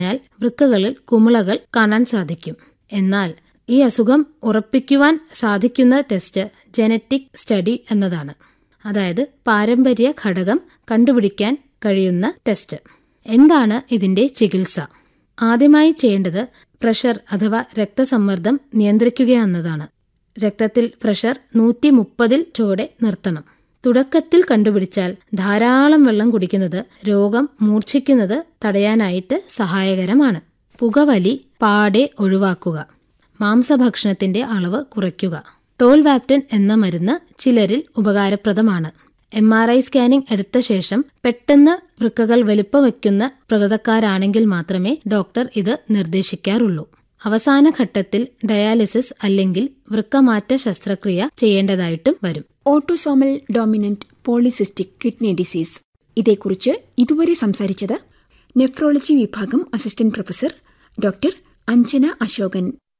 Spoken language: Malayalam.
കഴിഞ്ഞാൽ വൃക്കകളിൽ കുമിളകൾ കാണാൻ സാധിക്കും എന്നാൽ ഈ അസുഖം ഉറപ്പിക്കുവാൻ സാധിക്കുന്ന ടെസ്റ്റ് ജനറ്റിക് സ്റ്റഡി എന്നതാണ് അതായത് പാരമ്പര്യ ഘടകം കണ്ടുപിടിക്കാൻ കഴിയുന്ന ടെസ്റ്റ് എന്താണ് ഇതിന്റെ ചികിത്സ ആദ്യമായി ചെയ്യേണ്ടത് പ്രഷർ അഥവാ രക്തസമ്മർദ്ദം നിയന്ത്രിക്കുക എന്നതാണ് രക്തത്തിൽ പ്രഷർ നൂറ്റി മുപ്പതിൽ ചോടെ നിർത്തണം തുടക്കത്തിൽ കണ്ടുപിടിച്ചാൽ ധാരാളം വെള്ളം കുടിക്കുന്നത് രോഗം മൂർച്ഛിക്കുന്നത് തടയാനായിട്ട് സഹായകരമാണ് പുകവലി പാടെ ഒഴിവാക്കുക മാംസഭക്ഷണത്തിന്റെ അളവ് കുറയ്ക്കുക ടോൾവാപ്റ്റൻ എന്ന മരുന്ന് ചിലരിൽ ഉപകാരപ്രദമാണ് എം ആർ ഐ സ്കാനിംഗ് എടുത്ത ശേഷം പെട്ടെന്ന് വൃക്കകൾ വലുപ്പം വയ്ക്കുന്ന പ്രകൃതക്കാരാണെങ്കിൽ മാത്രമേ ഡോക്ടർ ഇത് നിർദ്ദേശിക്കാറുള്ളൂ അവസാന ഘട്ടത്തിൽ ഡയാലിസിസ് അല്ലെങ്കിൽ വൃക്കമാറ്റ ശസ്ത്രക്രിയ ചെയ്യേണ്ടതായിട്ടും വരും autosomal dominant polycystic kidney disease ഇതേക്കുറിച്ച് ഇതുവരെ സംസാരിച്ചത് നെഫ്രോളജി വിഭാഗം assistant professor doctor Anjana Ashokan